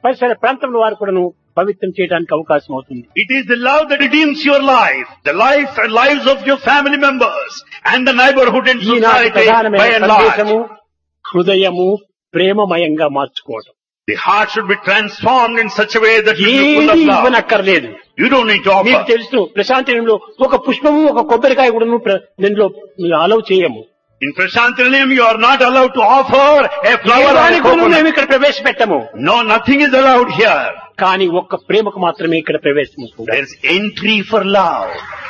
పరిసర ప్రాంతంలో వారు కూడాను పవిత్రం చేయడానికి అవకాశం అవుతుంది It is the love that redeems your life, the life and lives of your family members, and the neighborhood and ఈనాటి society by ప్రధానమైన and సందేశము large. హృదయము ప్రేమమయంగా మార్చుకోవడం The heart should be transformed in such a way that you be full ఏది of love. ఇవ్వనక్కర్లేదు You don't need to మీకు offer. తెలుసు ప్రశాంతిలో ఒక పుష్పము ఒక కొబ్బరికాయ కూడా దీనిలో అలౌ చేయము In Prashantilayam, you are not allowed to offer a flower or a దానికి కూడా coconut. మేము ఇక్కడ ప్రవేశపెట్టము No, nothing is allowed here. కానీ ఒక్క ప్రేమకు మాత్రమే ఇక్కడ ప్రవేశము కూడా. There's entry for love.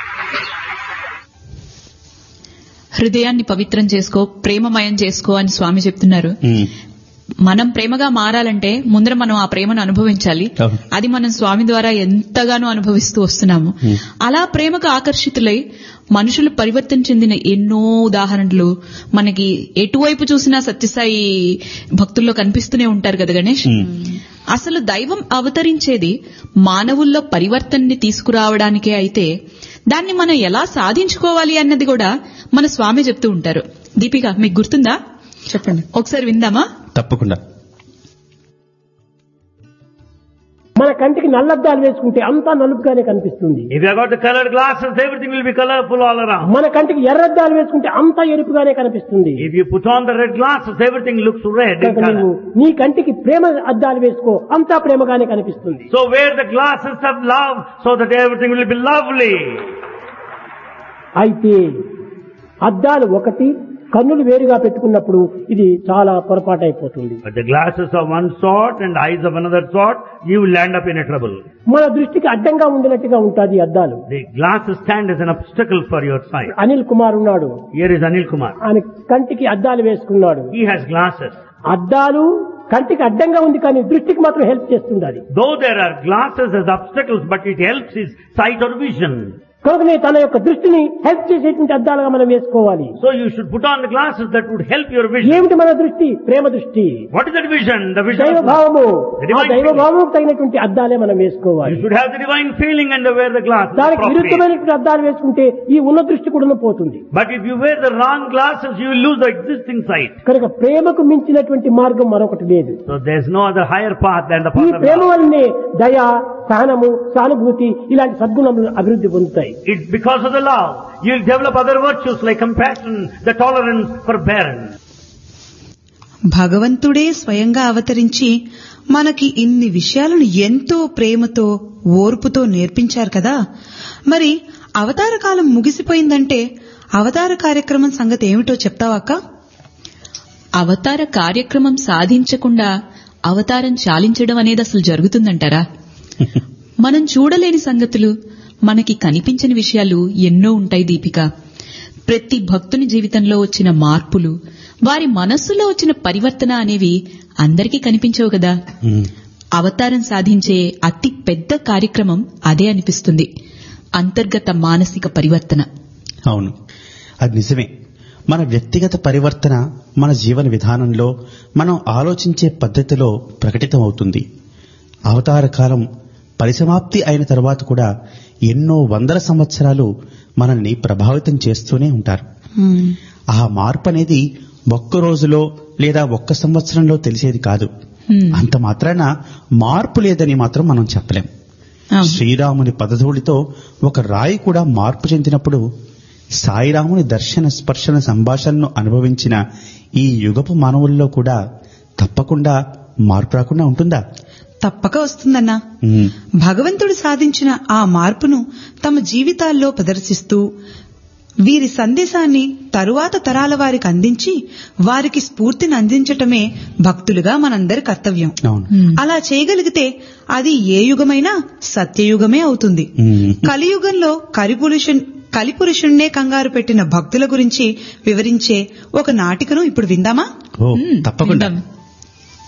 హృదయాన్ని పవిత్రం చేసుకో ప్రేమమయం చేసుకో అని స్వామి చెప్తున్నారు మనం ప్రేమగా మారాలంటే ముందర మనం ఆ ప్రేమను అనుభవించాలి అవును. అది మనం స్వామి ద్వారా ఎంతగానో అనుభవిస్తూ వస్తున్నాము అలా ప్రేమకు ఆకర్షితులై మనుషులు పరివర్తన చెందిన ఎన్నో ఉదాహరణలు మనకి ఎటువైపు చూసినా సత్యసాయి భక్తుల్లో కనిపిస్తూనే ఉంటారు కదా గణేష్ అసలు దైవం అవతరించేది మానవుల్లో పరివర్తనని తీసుకురావడానికే అయితే దాన్ని మనం ఎలా సాధించుకోవాలి అన్నది కూడా మన స్వామి చెప్తూ ఉంటారు దీపిక మీకు గుర్తుందా చెప్పండి ఒకసారి విందామా తప్పకుండా మన కంటికి నల్లద్దాలు వేసుకుంటే అంతా నలుపుగానే కనిపిస్తుంది If you have got the colored glasses, everything will be colorful all around. మన కంటికి ఎర్రద్దాలు వేసుకుంటే అంతా ఎరుపుగానే కనిపిస్తుంది If you put on the red glasses, everything looks red in కనుక నీవు color. నీ కంటికి ప్రేమ అద్దాలు వేసుకో అంతా ప్రేమగానే కనిపిస్తుంది So wear the glasses of love so that everything will be lovely. అయితే అద్దాలు ఒకటి కన్నులు వేరుగా పెట్టుకున్నప్పుడు ఇది చాలా పొరపాటు అయిపోతుంది But the glasses of one sort and eyes of another sort, you will land up in a trouble. మన దృష్టికి అడ్డంగా ఉండినట్టుగా ఉంటుంది అద్దాలు The glasses stand as an obstacle for your sight. Anil Kumar ఉన్నాడు Here is Anil Kumar. ఆయన కంటికి అద్దాలు వేసుకున్నాడు He has glasses. అద్దాలు కంటికి అడ్డంగా ఉంది కానీ దృష్టికి మాత్రం హెల్ప్ చేస్తుంది Though there are glasses as obstacles, but it helps his sight or vision. కనుకనే తన యొక్క దృష్టిని హెల్ప్ చేసేటువంటి అద్దాలుగా మనం వేసుకోవాలి So you should put on the glasses that would help your vision. ఏమిటి మన దృష్టి ప్రేమ దృష్టి What is that vision? The vision దైవ of love. భావము The ఆ divine దైవ feeling. భావముకు తగినటువంటి అద్దాలే మనం వేసుకోవాలి You should have the divine feeling and wear the glasses. దానికి appropriate. విరుద్ధమైనటువంటి అద్దాలు వేసుకుంటే ఈ ఉన్న దృష్టి కూడా పోతుంది But if you wear the wrong glasses, you will lose the existing sight. కనుక ప్రేమకు మించినటువంటి మార్గం మరొకటి లేదు So there's no other higher path than the ఈ path of ప్రేమ love. వల్లనే దయ సహనము సానుభూతి ఇలాంటి సద్గుణములు అభివృద్ధి పొందుతాయి It's because of the love. You'll develop other virtues like compassion, the tolerance, forbearance. భగవంతుడే స్వయంగా అవతరించి మనకి ఇన్ని విషయాలను ఎంతో ప్రేమతో ఓర్పుతో నేర్పించారు కదా మరి అవతార కాలం ముగిసిపోయిందంటే అవతార కార్యక్రమం సంగతి ఏమిటో చెప్తావాక అవతార కార్యక్రమం సాధించకుండా అవతారం చాలించడం అనేది అసలు జరుగుతుందంటారా మనం చూడలేని సంగతులు మనకి కనిపించని విషయాలు ఎన్నో ఉంటాయి దీపిక ప్రతి భక్తుని జీవితంలో వచ్చిన మార్పులు వారి మనస్సులో వచ్చిన పరివర్తన అనేవి అందరికీ కనిపించవు కదా అవతారం సాధించే అతి పెద్ద కార్యక్రమం అదే అనిపిస్తుంది అంతర్గత మానసిక పరివర్తన అవును అది నిజమే మన వ్యక్తిగత పరివర్తన మన జీవన విధానంలో మనం ఆలోచించే పద్ధతిలో ప్రకటితమవుతుంది అవతార కాలం పరిసమాప్తి అయిన తర్వాత కూడా ఎన్నో వందల సంవత్సరాలు మనల్ని ప్రభావితం చేస్తూనే ఉంటారు ఆ మార్పు అనేది ఒక్క రోజులో లేదా ఒక్క సంవత్సరంలో తెలిసేది కాదు హ్మ్. అంత మాత్రాన మార్పు లేదని మాత్రం మనం చెప్పలేం అవును. శ్రీరాముని పదధూళితో ఒక రాయి కూడా మార్పు చెందినప్పుడు సాయిరాముని దర్శన స్పర్శన సంభాషణను అనుభవించిన ఈ యుగపు మానవుల్లో కూడా తప్పకుండా మార్పు రాకుండా ఉంటుందా తప్పక వస్తుందన్నా ఉమ్, భగవంతుడు సాధించిన ఆ మార్పును తమ జీవితాల్లో ప్రదర్శిస్తూ వీరి సందేశాన్ని తరువాత తరాల వారికి అందించి వారికి స్ఫూర్తిని అందించటమే భక్తులుగా మనందరి కర్తవ్యం అవును అలా చేయగలిగితే అది ఏ యుగమైనా సత్యయుగమే అవుతుంది ఉమ్, కలియుగంలో కలిపురుషు కలిపురుషుణ్ణే కంగారు పెట్టిన భక్తుల గురించి వివరించే ఒక నాటికను ఇప్పుడు విందామా ఓ తప్పకుండా విందాం.